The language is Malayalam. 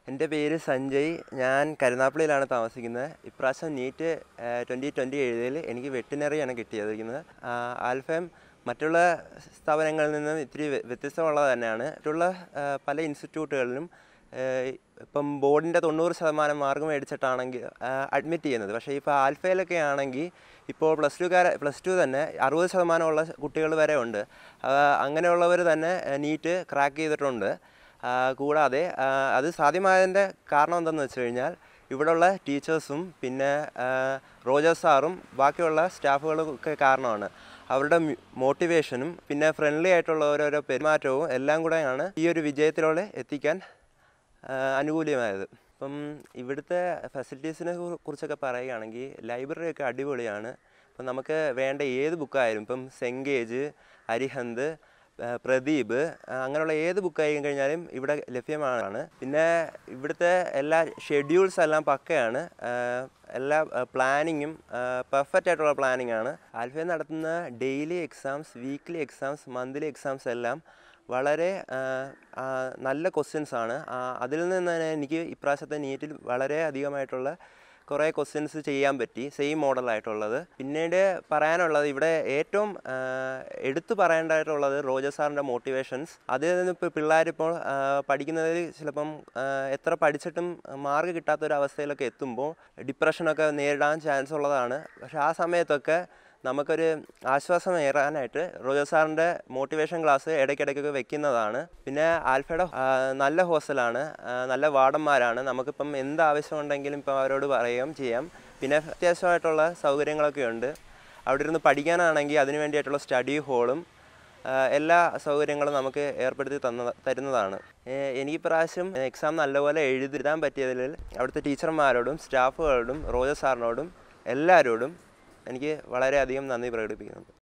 എൻ്റെ പേര് സഞ്ജയ് ഞാൻ കരുനാപ്പള്ളിയിലാണ് താമസിക്കുന്നത് ഇപ്രാവശ്യം നീറ്റ് ട്വൻറ്റി ട്വൻറ്റി എഴുതിയതിൽ എനിക്ക് വെറ്റിനറിയാണ് കിട്ടിയിരിക്കുന്നത് ആൽഫം മറ്റുള്ള സ്ഥാപനങ്ങളിൽ നിന്നും ഇത്തിരി വ്യ- വ്യത്യസ്തമുള്ളത് തന്നെയാണ് മറ്റുള്ള ആ, പല ഇൻസ്റ്റിറ്റ്യൂട്ടുകളിലും ആ, ഇപ്പം ബോർഡിൻ്റെ തൊണ്ണൂറ് ശതമാനം മാർക്ക് മേടിച്ചിട്ടാണെങ്കിൽ അഡ്മിറ്റ് ചെയ്യുന്നത് പക്ഷേ ഇപ്പോൾ ആൽഫയിലൊക്കെ ആണെങ്കിൽ ഇപ്പോൾ പ്ലസ് ടുക്കാര പ്ലസ് ടു തന്നെ അറുപത് ശതമാനമുള്ള കുട്ടികൾ വരെ ഉണ്ട് ആ, അങ്ങനെയുള്ളവർ തന്നെ നീറ്റ് ക്രാക്ക് ചെയ്തിട്ടുണ്ട് ആ, കൂടാതെ ആ, അത് സാധ്യമായതിൻ്റെ കാരണം എന്തെന്ന് വെച്ച് കഴിഞ്ഞാൽ ഇവിടെയുള്ള ടീച്ചേഴ്സും പിന്നെ ആ, റോജർ സാറും ബാക്കിയുള്ള സ്റ്റാഫുകളും ഒക്കെ കാരണമാണ് അവരുടെ മോട്ടിവേഷനും പിന്നെ ഫ്രണ്ട്ലി ആയിട്ടുള്ള ഓരോരോ പെരുമാറ്റവും എല്ലാം കൂടെയാണ് ഈ ഒരു വിജയത്തിലൂടെ എത്തിക്കാൻ ആ, അനുകൂലമായത് ഇപ്പം ഇവിടുത്തെ ഫെസിലിറ്റീസിനെ കു- കുറിച്ചൊക്കെ പറയുകയാണെങ്കിൽ ലൈബ്രറി ഒക്കെ അടിപൊളിയാണ് ഇപ്പം നമുക്ക് വേണ്ട ഏത് ബുക്കായാലും ഇപ്പം സെങ്കേജ് അരിഹന്ത് ആ, പ്രദീപ് ആ, അങ്ങനെയുള്ള ഏത് ബുക്കായി കഴിഞ്ഞാലും ഇവിടെ ലഭ്യമാണ് പിന്നെ ഇവിടുത്തെ എല്ലാ ഷെഡ്യൂൾസ് എല്ലാം പക്കയാണ് ആ, എല്ലാ പ്ലാനിങ്ങും പെർഫെക്റ്റ് ആയിട്ടുള്ള പ്ലാനിങ് ആണ് ആൽഫയിൽ നടത്തുന്ന daily exams weekly exams monthly exams എല്ലാം വളരെ ആ, ആ, നല്ല ക്വസ്റ്റ്യൻസ് ആണ് ആ, അതിൽ നിന്ന് തന്നെ എനിക്ക് ഇപ്രാവശ്യത്തെ നീറ്റിൽ വളരെ അധികമായിട്ടുള്ള കുറേ ക്വസ്റ്റ്യൻസ് ചെയ്യാൻ പറ്റി സെയിം മോഡലായിട്ടുള്ളത് പിന്നീട് പറയാനുള്ളത് ഇവിടെ ഏറ്റവും ആ, എടുത്തു പറയേണ്ടതായിട്ടുള്ളത് റോജർ സാറിൻ്റെ മോട്ടിവേഷൻസ് അതിൽ നിന്ന് ഇപ്പോൾ പിള്ളേരിപ്പോൾ ആ, പഠിക്കുന്നതിൽ ചിലപ്പം ആ, എത്ര പഠിച്ചിട്ടും മാർക്ക് കിട്ടാത്ത ഒരു അവസ്ഥയിലൊക്കെ എത്തുമ്പോൾ ഡിപ്രഷനൊക്കെ നേരിടാൻ ചാൻസ് ഉള്ളതാണ് പക്ഷേ ആ സമയത്തൊക്കെ നമുക്കൊരു ആശ്വാസം ഏറാനായിട്ട് റോജർ സാറിൻ്റെ മോട്ടിവേഷൻ ക്ലാസ് ഇടയ്ക്കിടയ്ക്കൊക്കെ വെക്കുന്നതാണ് പിന്നെ ആൽഫയുടെ ആ, നല്ല ഹോസ്റ്റലാണ് ആ, നല്ല വാർഡന്മാരാണ് നമുക്കിപ്പം എന്ത് ആവശ്യമുണ്ടെങ്കിലും ഇപ്പം അവരോട് പറയുകയും ചെയ്യാം പിന്നെ അത്യാവശ്യമായിട്ടുള്ള സൗകര്യങ്ങളൊക്കെ ഉണ്ട് അവിടെ ഇരുന്ന് പഠിക്കാനാണെങ്കിൽ അതിന് വേണ്ടിയിട്ടുള്ള സ്റ്റഡി ഹോളും എല്ലാ സൗകര്യങ്ങളും നമുക്ക് ഏർപ്പെടുത്തി തന്ന തരുന്നതാണ് ഏഹ് എനിക്ക് ഇപ്രാവശ്യം എക്സാം നല്ലപോലെ എഴുതിടാൻ പറ്റിയതിൽ അവിടുത്തെ ടീച്ചർമാരോടും സ്റ്റാഫുകളോടും റോജർ സാറിനോടും എല്ലാവരോടും എനിക്ക് വളരെയധികം നന്ദി പ്രകടിപ്പിക്കുന്നുണ്ട്